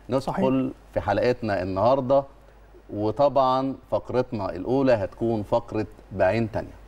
ندخل صحيح. في حلقتنا النهارده وطبعا فقرتنا الاولى هتكون فقره بعين تانية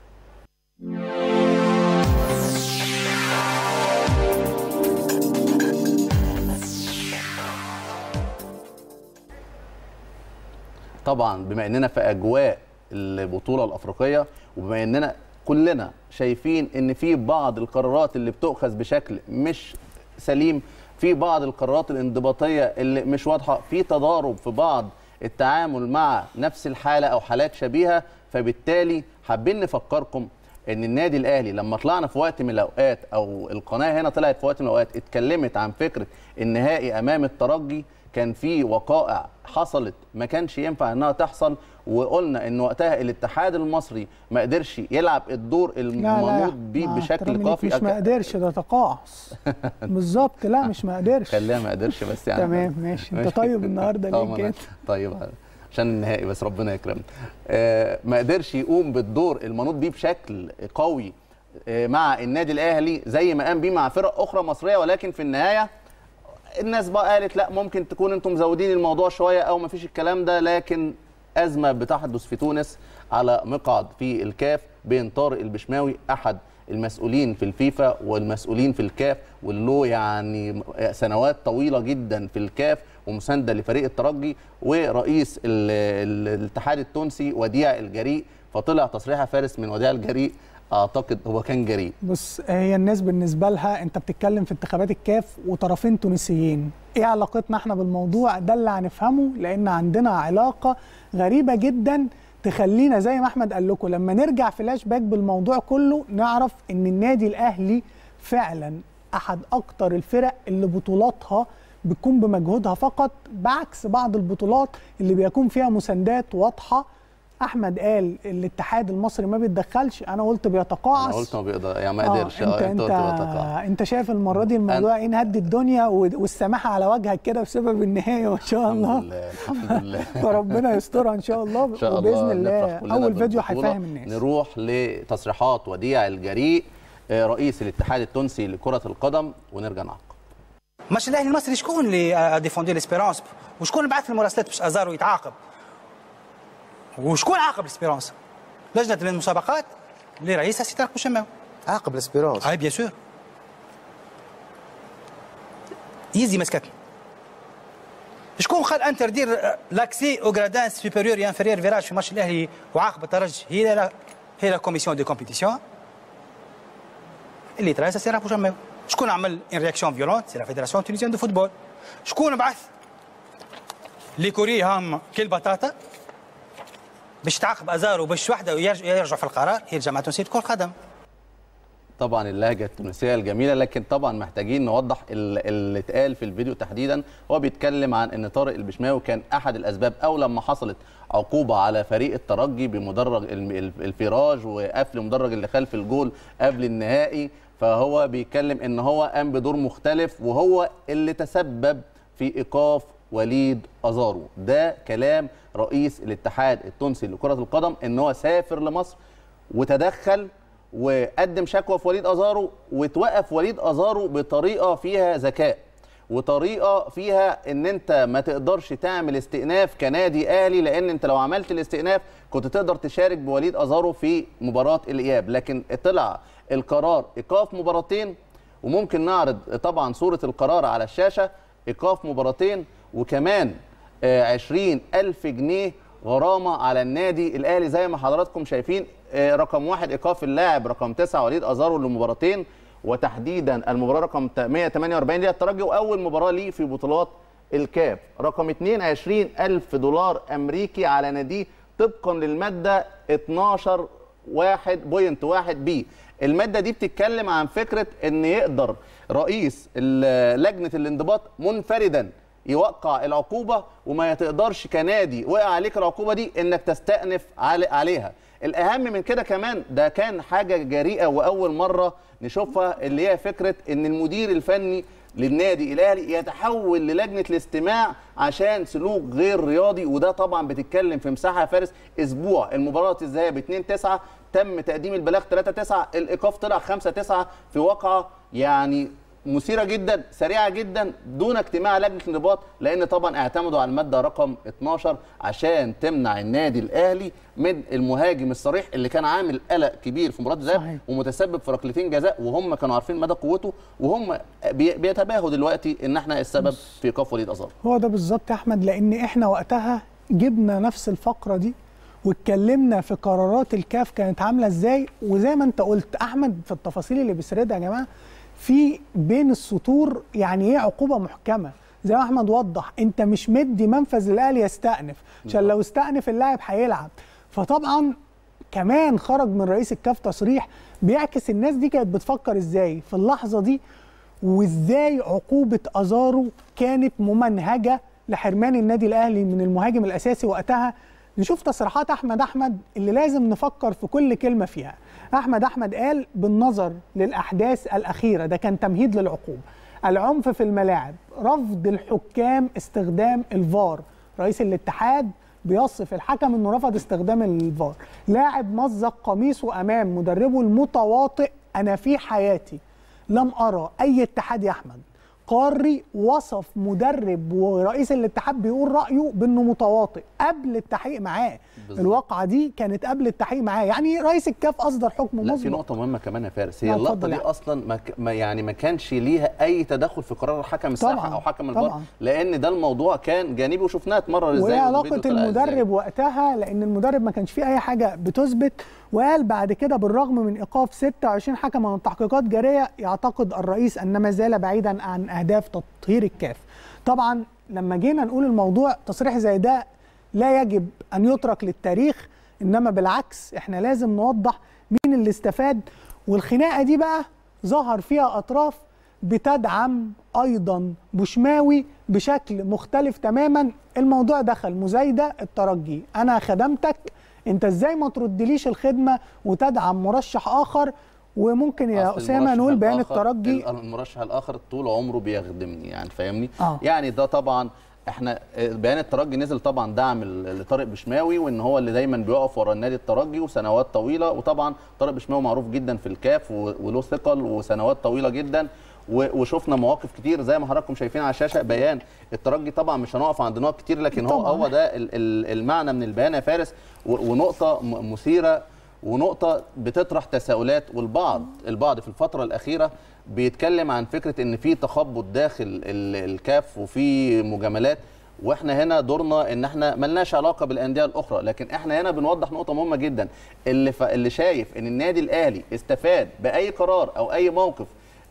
طبعا بما اننا في اجواء البطوله الافريقيه وبما اننا كلنا شايفين ان في بعض القرارات اللي بتؤخذ بشكل مش سليم في بعض القرارات الانضباطيه اللي مش واضحه في تضارب في بعض التعامل مع نفس الحاله او حالات شبيهه فبالتالي حابين نفكركم ان النادي الاهلي لما طلعنا في وقت من الاوقات او القناه هنا طلعت في وقت من الاوقات اتكلمت عن فكره النهائي امام الترجي كان في وقائع حصلت ما كانش ينفع انها تحصل وقلنا ان وقتها الاتحاد المصري ما قدرش يلعب الدور المنوط بيه بشكل كافي مش ما قدرش ده تقاعس بالظبط لا مش ما قدرش خليها ما قدرش بس يعني تمام ماشي انت طيب النهارده ليه كده طيب عشان النهائي بس ربنا يكرمنا آه ما قدرش يقوم بالدور المنوط بيه بشكل قوي آه مع النادي الاهلي زي ما قام بيه مع فرق اخرى مصريه ولكن في النهايه الناس بقى قالت لا ممكن تكون انتم مزودين الموضوع شويه او ما فيش الكلام ده لكن ازمه بتحدث في تونس على مقعد في الكاف بين طارق البشماوي احد المسؤولين في الفيفا والمسؤولين في الكاف واللي يعني سنوات طويله جدا في الكاف ومسانده لفريق الترجي ورئيس الاتحاد التونسي وديع الجريء فطلع تصريح فارس من وديع الجريء اعتقد هو كان جريء بص هي الناس بالنسبه لها انت بتتكلم في انتخابات الكاف وطرفين تونسيين ايه علاقتنا احنا بالموضوع ده اللي هنفهمه لان عندنا علاقه غريبه جدا تخلينا زي ما احمد قال لكم لما نرجع فلاش باك بالموضوع كله نعرف ان النادي الاهلي فعلا احد اكتر الفرق اللي بطولاتها بتكون بمجهودها فقط بعكس بعض البطولات اللي بيكون فيها مساندات واضحه احمد قال الاتحاد المصري ما بيتدخلش انا قلت بيتقاعس انا قلت ما بيقدر يعني ما قدرش آه انت انت, انت, انت شايف المره دي الموضوع ايه نهدي الدنيا والسماحه على وجهك كده بسبب النهايه وان شاء الله الحمد لله الحمد لله فربنا يسترها ان شاء الله ان شاء وباذن الله اول فيديو هيفهم الناس نروح لتصريحات وديع الجريء رئيس الاتحاد التونسي لكره القدم ونرجع نعقب ماتش الاهلي المصري شكون اللي ديفوندي ليسبيرونس وشكون اللي بعث المراسلات باش ازارو يتعاقب وشكون عاقب الاسبيرونس؟ لجنه المسابقات اللي رئيسها سي طارق بوشماوي عاقب الاسبيرونس اي بيان سور يزي مسكتنا شكون خل انتردير لاكسي او غرادان سوبيريور اي انفيريور فيراج في ماتش الاهلي وعاقب الترجي هي لا هي لا كوميسيون دي كومبيتيسيون اللي ترأسها سي بوشماوي شكون عمل ان رياكسيون فيولونت سي لا فيدراسيون تونيزيان دو فوتبول شكون بعث لي كوري هام كيل بطاطا باش تعاقب ازارو باش وحده ويرجع في القرار هي الجماعه التونسيه كره القدم طبعا اللهجه التونسيه الجميله لكن طبعا محتاجين نوضح اللي اتقال في الفيديو تحديدا هو بيتكلم عن ان طارق البشماوي كان احد الاسباب او لما حصلت عقوبه على فريق الترجي بمدرج الفيراج وقفل مدرج اللي خلف الجول قبل النهائي فهو بيتكلم ان هو قام بدور مختلف وهو اللي تسبب في ايقاف وليد ازارو ده كلام رئيس الاتحاد التونسي لكره القدم ان هو سافر لمصر وتدخل وقدم شكوى في وليد ازارو وتوقف وليد ازارو بطريقه فيها ذكاء وطريقه فيها ان انت ما تقدرش تعمل استئناف كنادي اهلي لان انت لو عملت الاستئناف كنت تقدر تشارك بوليد ازارو في مباراه الاياب لكن طلع القرار ايقاف مباراتين وممكن نعرض طبعا صوره القرار على الشاشه ايقاف مباراتين وكمان 20 ألف جنيه غرامة على النادي الأهلي زي ما حضراتكم شايفين رقم واحد إيقاف اللاعب رقم تسعة وليد أزارو لمباراتين وتحديدا المباراة رقم 148 دي الترجي وأول مباراة ليه في بطولات الكاف رقم 2 20 ألف دولار أمريكي على ناديه طبقا للمادة 12 واحد بوينت واحد بي المادة دي بتتكلم عن فكرة ان يقدر رئيس لجنة الانضباط منفردا يوقع العقوبه وما تقدرش كنادي وقع عليك العقوبه دي انك تستأنف عليها الاهم من كده كمان ده كان حاجه جريئه واول مره نشوفها اللي هي فكره ان المدير الفني للنادي الاهلي يتحول للجنه الاستماع عشان سلوك غير رياضي وده طبعا بتتكلم في مساحه فارس اسبوع المباراه الذهاب 2 9 تم تقديم البلاغ 3 9 الايقاف طلع 5 9 في واقعه يعني مثيره جدا سريعه جدا دون اجتماع لجنه الانضباط لان طبعا اعتمدوا على الماده رقم 12 عشان تمنع النادي الاهلي من المهاجم الصريح اللي كان عامل قلق كبير في مباراه الذهاب صحيح. ومتسبب في ركلتين جزاء وهم كانوا عارفين مدى قوته وهم بي- بيتباهوا دلوقتي ان احنا السبب في ايقاف وليد ازار هو ده بالظبط يا احمد لان احنا وقتها جبنا نفس الفقره دي واتكلمنا في قرارات الكاف كانت عامله ازاي وزي ما انت قلت احمد في التفاصيل اللي بيسردها يا جماعه في بين السطور يعني ايه عقوبه محكمه زي ما احمد وضح انت مش مدي منفذ للاهلي يستأنف عشان لو استأنف اللاعب هيلعب فطبعا كمان خرج من رئيس الكاف تصريح بيعكس الناس دي كانت بتفكر ازاي في اللحظه دي وازاي عقوبه ازارو كانت ممنهجه لحرمان النادي الاهلي من المهاجم الاساسي وقتها نشوف تصريحات احمد احمد اللي لازم نفكر في كل كلمه فيها احمد احمد قال بالنظر للاحداث الاخيره ده كان تمهيد للعقوبه العنف في الملاعب رفض الحكام استخدام الفار رئيس الاتحاد بيصف الحكم انه رفض استخدام الفار لاعب مزق قميصه امام مدربه المتواطئ انا في حياتي لم ارى اي اتحاد يا احمد قاري وصف مدرب ورئيس الاتحاد بيقول رايه بانه متواطئ قبل التحقيق معاه بالظبط. الواقعه دي كانت قبل التحقيق معاه يعني رئيس الكاف اصدر حكم لا في مسبق نقطة مهمة كمان يا فارس هي لا، اللقطة اتفضل دي يا أحمد. أصلا ما ك- ما يعني ما كانش ليها أي تدخل في قرار حكم الساحة طبعاً، أو حكم الفار طبعاً. لأن ده الموضوع كان جانبي وشفناه اتمرر إزاي وايه والفيديو علاقه طلع إزاي. المدرب وقتها لان المدرب ما كانش فيه اي حاجه بتثبت وقال بعد كده بالرغم من ايقاف 26 حكما والتحقيقات جاريه يعتقد الرئيس ان ما زال بعيدا عن اهداف تطهير الكاف طبعا لما جينا نقول الموضوع تصريح زي ده لا يجب ان يترك للتاريخ انما بالعكس احنا لازم نوضح مين اللي استفاد والخناقه دي بقى ظهر فيها اطراف بتدعم ايضا بوشماوي بشكل مختلف تماما الموضوع دخل مزايده الترجي انا خدمتك انت ازاي ما تردليش الخدمه وتدعم مرشح اخر وممكن يا أصل اسامه المرشح نقول بيان الآخر- الترجي المرشح الآخر طول عمره بيخدمني يعني فاهمني آه. يعني ده طبعا احنا بيان الترجي نزل طبعا دعم ل- لطارق بشماوي وان هو اللي دايما بيقف ورا النادي الترجي وسنوات طويله وطبعا طارق بشماوي معروف جدا في الكاف و- وله ثقل وسنوات طويله جدا و- وشفنا مواقف كتير زي ما حضراتكم شايفين على الشاشه بيان الترجي طبعا مش هنقف عند نقط كتير لكن هو طبعاً. هو ده ال- ال- المعنى من البيان يا فارس و- ونقطه م- مثيره ونقطة بتطرح تساؤلات والبعض البعض في الفترة الأخيرة بيتكلم عن فكرة إن في تخبط داخل ال- الكاف وفي مجاملات واحنا هنا دورنا ان احنا ملناش علاقه بالانديه الاخرى لكن احنا هنا بنوضح نقطه مهمه جدا اللي ف... اللي شايف ان النادي الاهلي استفاد باي قرار او اي موقف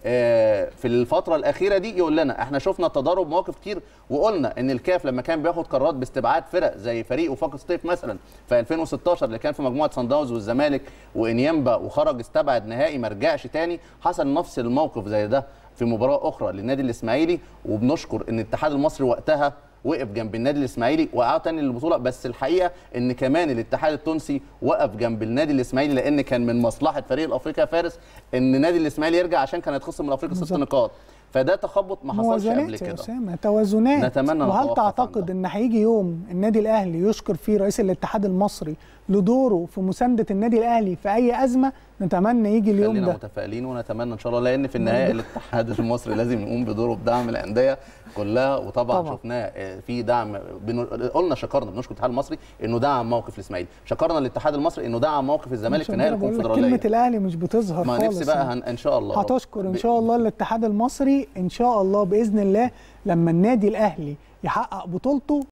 آه، في الفترة الأخيرة دي يقول لنا احنا شفنا تضارب مواقف كتير وقلنا ان الكاف لما كان بياخد قرارات باستبعاد فرق زي فريق وفاق سطيف مثلا في 2016 اللي كان في مجموعة صن داونز والزمالك وانيمبا وخرج استبعد نهائي ما رجعش تاني حصل نفس الموقف زي ده في مباراة أخرى للنادي الإسماعيلي وبنشكر ان الاتحاد المصري وقتها وقف جنب النادي الاسماعيلي وقعوا تاني للبطوله بس الحقيقه ان كمان الاتحاد التونسي وقف جنب النادي الاسماعيلي لان كان من مصلحه فريق الافريقي يا فارس ان النادي الاسماعيلي يرجع عشان كان هيتخصم من افريقيا ست بالظبط. نقاط فده تخبط ما حصلش قبل موازنات يا كده اسامه توازنات نتمنى وهل نتوقف عن تعتقد ده. ان هيجي يوم النادي الاهلي يشكر فيه رئيس الاتحاد المصري لدوره في مسانده النادي الاهلي في اي ازمه نتمنى يجي اليوم خلينا ده متفائلين ونتمنى ان شاء الله لان في النهايه الاتحاد المصري لازم يقوم بدوره بدعم الانديه كلها وطبعا طبعا. شفناه آه، في دعم بن... قلنا شكرنا بنشكر الاتحاد المصري انه دعم موقف الاسماعيلي شكرنا الاتحاد المصري انه دعم موقف الزمالك في عشان نهائي كده بقول لك الكونفدراليه كلمه الاهلي مش بتظهر ما خالص نفسي بقى يعني. هن... ان شاء الله هتشكر ان ب- شاء الله الاتحاد المصري ان شاء الله باذن الله لما النادي الاهلي يحقق بطولته